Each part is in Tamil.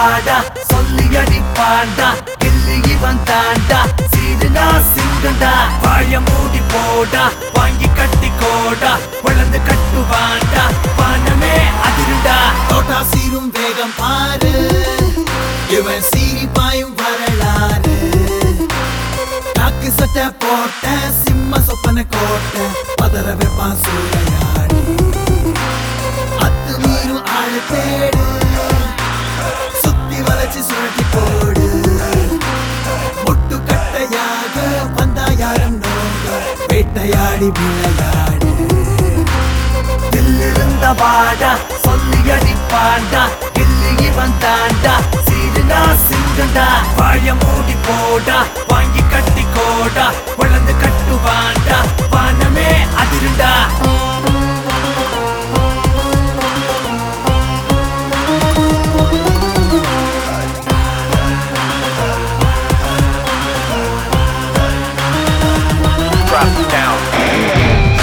வாடா சொல்லி அடிப்பாண்டா கில்லி இவன் தாண்டா சீடுனா சிங்கண்டா வாழ மூடி போடா வாங்கி கட்டி கோடா வளர்ந்து கட்டுவாண்டா பணமே அதிருண்டா தோட்டா சீரும் வேகம் பாரு இவன் சீரி பாயும் வரலாறு காக்கு சட்டை போட்ட சிம்ம சொப்பன கோட்டை பதற வைப்பான் சூறையாடு அத்து மீறும் ஆளு தேடு சுத்தி வளைச்சு சுழட்டி போடு முட்டு கட்டையாக வந்தா யாரும் நோங்க வேட்டையாடி விளையாடு தில்லிருந்த வாடா சொல்லி அடிப்பாண்டா கில்லி இவன் தாண்டா சீடுனா சிங்கண்டா வாழ மூடி போடா வாங்கி கட்டி கோடா வளர்ந்து கட்டுவாண்டா பணமே அதிருண்டா Drop it down.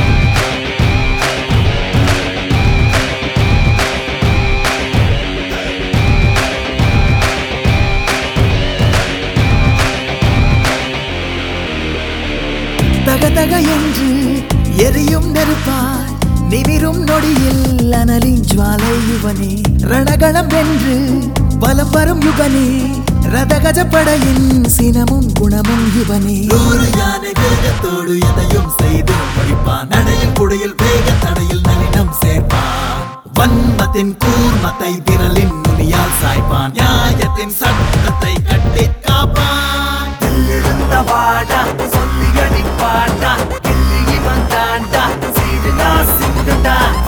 தக தக என்று எரியும் நெருப்பாய் நிமிரும் நொடியில் அனலின் ஜுவாலை யுவனே ரணகளம் வென்று பலம் வரும் யுவனே ரதகஜ படையின் சினமும் குணமும் யுவனே நூறு யானை வேகத்தோடு எதையும் செய்து முடிப்பான் நடையில் குடையில் வேக தடையில் நளினம் சேர்ப்பான் வன்மத்தின் கூர்மத்தை விரலின் நுனியால் சாய்ப்பான் நியாயத்தின் சட்டத்தை கட்டி காப்பான் தில்லிருந்த வாடா சொல்லி அடிப்பாண்டா கில்லி இவன் தாண்டா சீடுனா சிங்கண்டா